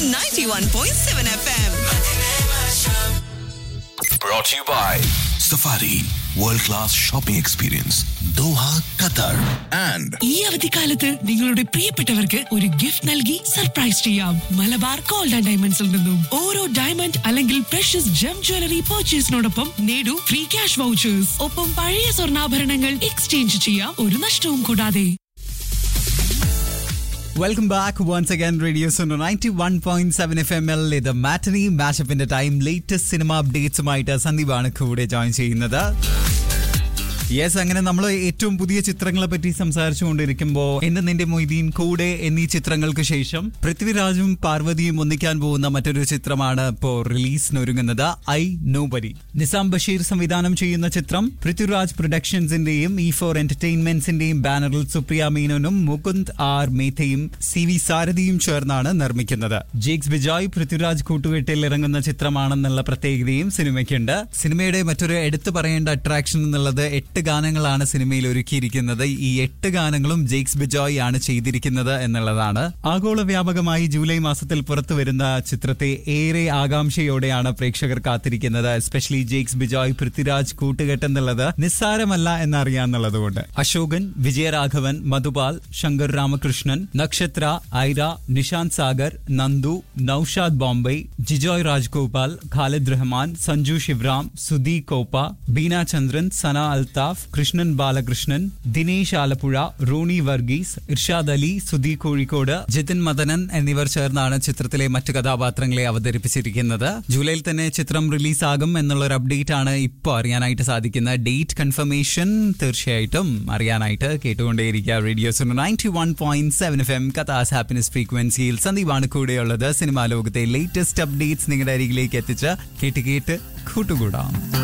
on 91.7 FM. Brought to you by Safari World Class Shopping Experience Doha, Qatar and ഈ അവധിക്കാലത്ത് നിങ്ങളുടെ പ്രിയപ്പെട്ടവർക്ക് ഒരു ഗിഫ്റ്റ് നൽകി സർപ്രൈസ് ചെയ്യാം മലബാർ ഗോൾഡ് ആൻഡ് ഡയമണ്ട്സിൽ നിന്നും ഓരോ ഡയമണ്ട് അല്ലെങ്കിൽ പ്രഷ്യസ് ജം ജ്വല്ലറി പർച്ചേസിനോടൊപ്പം നേടൂ ഫ്രീ ക്യാഷ് വൗച്ചേഴ്സ് ഒപ്പം പഴയ സ്വർണ്ണാഭരണങ്ങൾ എക്സ്ചേഞ്ച് ചെയ്യാം ഒരു നഷ്ടവും കൂടാതെ welcome back once again radio Suno ninety one point seven F M എൽ ഇത് മാറ്റനി മാഷപ്പിന്റെ ടൈം ലേറ്റസ്റ്റ് സിനിമ അപ്ഡേറ്റ്സുമായിട്ട് സന്ദീപാണ് കൂടെ ജോയിൻ ചെയ്യുന്നത് യെസ് അങ്ങനെ നമ്മൾ ഏറ്റവും പുതിയ ചിത്രങ്ങളെ പറ്റി സംസാരിച്ചുകൊണ്ടിരിക്കുമ്പോൾ എന്റെ നിന്റെ മൊയ്തീൻ കൂടെ എന്നീ ചിത്രങ്ങൾക്ക് ശേഷം പൃഥ്വിരാജും പാർവതിയും ഒന്നിക്കാൻ പോകുന്ന മറ്റൊരു ചിത്രമാണ് ഇപ്പോൾ റിലീസിനൊരുങ്ങുന്നത് I nobody Nizam Basheer സംവിധാനം ചെയ്യുന്ന ചിത്രം പൃഥ്വിരാജ് പ്രൊഡക്ഷൻസിന്റെയും ഇ ഫോർ എന്റർടൈൻമെന്റ്സിന്റെയും ബാനറിൽ സുപ്രിയ മേനോനും മുകുന്ദ് ആർ മേത്തയും സി വി സാരഥിയും ചേർന്നാണ് നിർമ്മിക്കുന്നത് ജേക്സ് ബിജോയ് പൃഥ്വിരാജ് കൂട്ടുകെട്ടിൽ ഇറങ്ങുന്ന ചിത്രമാണെന്നുള്ള പ്രത്യേകതയും സിനിമയ്ക്കുണ്ട് സിനിമയുടെ മറ്റൊരു എടുത്തു പറയേണ്ട അട്രാക്ഷൻ എന്നുള്ളത് എട്ട് ഗാനങ്ങളാണ് സിനിമയിൽ ഒരുക്കിയിരിക്കുന്നത് ഈ എട്ട് ഗാനങ്ങളും ജെയ്ക്സ് ബിജോയ് ആണ് ചെയ്തിരിക്കുന്നത് എന്നുള്ളതാണ് ആഗോള വ്യാപകമായി ജൂലൈ മാസത്തിൽ പുറത്തു വരുന്ന ചിത്രത്തെ ഏറെ ആകാംക്ഷയോടെയാണ് പ്രേക്ഷകർ കാത്തിരിക്കുന്നത് എസ്പെഷ്യലി ജെയ്ക്സ് ബിജോയ് പൃഥ്വിരാജ് കൂട്ടുകെട്ട് എന്നുള്ളത് നിസ്സാരമല്ല എന്നറിയാന്നുള്ളതുകൊണ്ട് അശോകൻ വിജയരാഘവൻ മധുപാൽ ശങ്കർ രാമകൃഷ്ണൻ നക്ഷത്ര ഐര നിഷാന്ത് സാഗർ നന്ദു നൌഷാദ് ബോംബെ ജിജോയ് രാജ്ഗോപാൽ ഖാലിദ് റഹ്മാൻ സഞ്ജു ശിവറാം സുധി കോപ്പ ബീന ചന്ദ്രൻ സന അൽതാഫ് കൃഷ്ണൻ ബാലകൃഷ്ണൻ ദിനേശ് ആലപ്പുഴ റോണി വർഗീസ് ഇർഷാദ് അലി സുധി കോഴിക്കോട് ജിതിൻ മദനൻ എന്നിവർ ചേർന്നാണ് ചിത്രത്തിലെ മറ്റു കഥാപാത്രങ്ങളെ അവതരിപ്പിച്ചിരിക്കുന്നത് ജൂലൈയിൽ തന്നെ ചിത്രം റിലീസാകും എന്നുള്ള ഒരു അപ്ഡേറ്റ് ആണ് ഇപ്പോൾ അറിയാനായിട്ട് സാധിക്കുന്ന ഡേറ്റ് കൺഫർമേഷൻ തീർച്ചയായിട്ടും അറിയാനായിട്ട് കേട്ടുകൊണ്ടേയിരിക്കുക radios ninety one point seven F M Qatar's happiness ഫ്രീക്വൻസിയിൽ സന്ദീപാണ് കൂടെയുള്ളത് സിനിമാ ലോകത്തെ ലേറ്റസ്റ്റ് അപ്ഡേറ്റ്സ് നിങ്ങളുടെ അരികിലേക്ക് എത്തിച്ച് കേട്ട് കേട്ട് കൂട്ടുകൂടാം